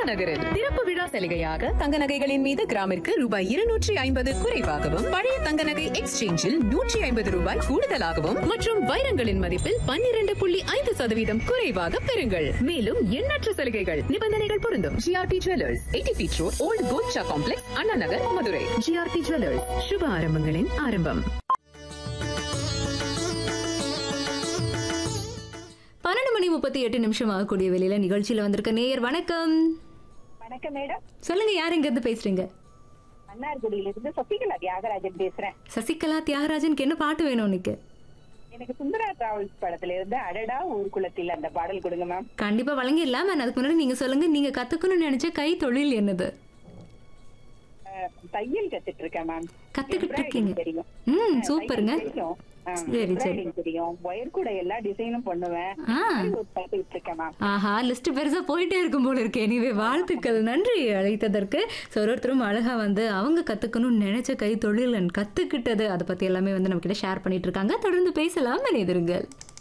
நகரில் திறப்பு விழா சலுகையாக தங்க நகைகளின் மீது கிராமிற்கு ரூபாய் இருநூற்றி ஐம்பது குறைவாகவும் பழைய தங்க நகை எக்ஸ்சேஞ்சில் நூற்றி ஐம்பது ரூபாய் கூடுதலாகவும் மற்றும் வைரங்களின் மதிப்பில் பன்னிரண்டு புள்ளி ஐந்து சதவீதம் குறைவாக பெறுங்கள் மேலும் எண்ணற்ற சலுகைகள் நிபந்தனைகள் பொருந்தும் G R P jewellers eighty feet road old Kolcha complex Anna Nagar Madurai G R P jewellers சுப ஆரம்பங்களின் ஆரம்பம் பன்னெண்டு மணி முப்பத்தி எட்டு நிமிஷம் ஆகக்கூடிய வேலையில நிகழ்ச்சியில வந்திருக்க நேயர் வணக்கம் வணக்கம் மேடம் சொல்லுங்க யார் எங்க இருந்து பேசுறீங்க மன்னார்குடியில இருந்து சசிகலா தியாகராஜன் பேசுறேன் சசிகலா தியாகராஜனுக்கு என்ன பாட்டு வேணும் உனக்கு எனக்கு சுந்தரா டிராவல்ஸ் படத்துல இருந்து அடடா ஊர்குளத்தில் அந்த பாடல் கொடுங்க மேம் கண்டிப்பா வழங்கிடலாம் மேம் அதுக்கு முன்னாடி நீங்க சொல்லுங்க நீங்க கத்துக்கணும்னு நினைச்ச கை தொழில் என்னது அஹ், தையல் கத்துட்டு இருக்கேன் மேம் கத்துக்கிட்டு இருக்கீங்க Embroidering தெரியும் ம் அஹ், சூப்பருங்க தையல் தெரியும். அஹ், சரி, சரி. embroidering தெரியும் ஒயர் கூட எல்லா டிசைனும் பண்ணுவேன் ஆ ஒரு கத்துக்கிட்டு இருக்கேன் மேம் ஆஹா லிஸ்ட் பெருசா போயிட்டே இருக்கும் போல இருக்கு எனிவே வாழ்த்துக்கள் நன்றி அழைத்ததற்கு ஸோ ஒரு ஒருத்தரும் அழகா வந்து அவங்க கத்துக்கணும்னு நினைச்ச கை தொழில் கத்துக்கிட்டது அதை பத்தி எல்லாமே வந்து நம்ம கிட்ட ஷேர் பண்ணிட்டு இருக்காங்க தொடர்ந்து பேசலாம் மனிதருங்கள்